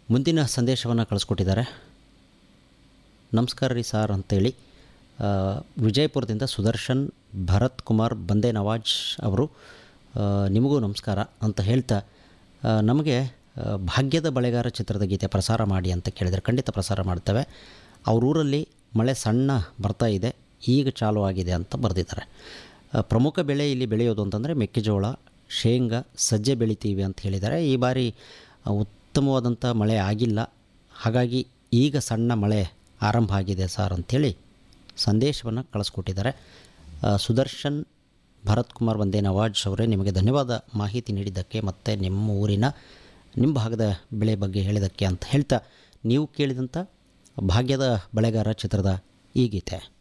ಮುಂದಿನ ಸಂದೇಶವನ್ನು ಕಳಿಸ್ಕೊಟ್ಟಿದ್ದಾರೆ ನಮಸ್ಕಾರ ರೀ ಸಾರ್ ಅಂತೇಳಿ ಆ, ವಿಜಯಪುರದಿಂದ ಸುದರ್ಶನ್ ಭರತ್ ಕುಮಾರ್ ಬಂದೆ ನವಾಜ್ ಅವರು ಆ, ನಿಮಗೂ ನಮಸ್ಕಾರ ಅಂತ ಹೇಳ್ತಾ ಆ, ನಮಗೆ ಆ, ಭಾಗ್ಯದ ಬಳೆಗಾರ ಚಿತ್ರದ ಗೀತೆ ಪ್ರಸಾರ ಮಾಡಿ ಅಂತ ಕೇಳಿದರೆ ಖಂಡಿತ ಪ್ರಸಾರ ಮಾಡ್ತೇವೆ ಅವ್ರ ಊರಲ್ಲಿ ಮಳೆ ಸಣ್ಣ ಬರ್ತಾ ಇದೆ ಈಗ ಚಾಲು ಆಗಿದೆ ಅಂತ ಬರೆದಿದ್ದಾರೆ ಆ, ಪ್ರಮುಖ ಬೆಳೆ ಇಲ್ಲಿ ಬೆಳೆಯೋದು ಅಂತಂದರೆ ಮೆಕ್ಕೆಜೋಳ ಶೇಂಗಾ ಸಜ್ಜೆ ಬೆಳಿತೀವಿ ಅಂತ ಹೇಳಿದ್ದಾರೆ ಈ ಬಾರಿ ಆ, ಉತ್ತಮವಾದಂಥ ಮಳೆ ಆಗಿಲ್ಲ ಹಾಗಾಗಿ ಈಗ ಸಣ್ಣ ಮಳೆ ಆರಂಭ ಆಗಿದೆ ಸರ್ ಅಂಥೇಳಿ ಸಂದೇಶವನ್ನು ಕಳಿಸ್ಕೊಟ್ಟಿದ್ದಾರೆ ಆ, ಸುದರ್ಶನ್ ಭರತ್ ಕುಮಾರ್ ಬಂದೆ ನವಾಜ್ ಅವರೇ ನಿಮಗೆ ಧನ್ಯವಾದ ಮಾಹಿತಿ ನೀಡಿದ್ದಕ್ಕೆ ಮತ್ತು ನಿಮ್ಮ ಊರಿನ ನಿಮ್ಮ ಭಾಗದ ಬೆಳೆ ಬಗ್ಗೆ ಹೇಳಿದ್ದಕ್ಕೆ ಅಂತ ಹೇಳ್ತಾ ನೀವು ಕೇಳಿದಂಥ ಭಾಗ್ಯದ ಬೆಳೆಗಾರ ಚಿತ್ರದ ಈ ಗೀತೆ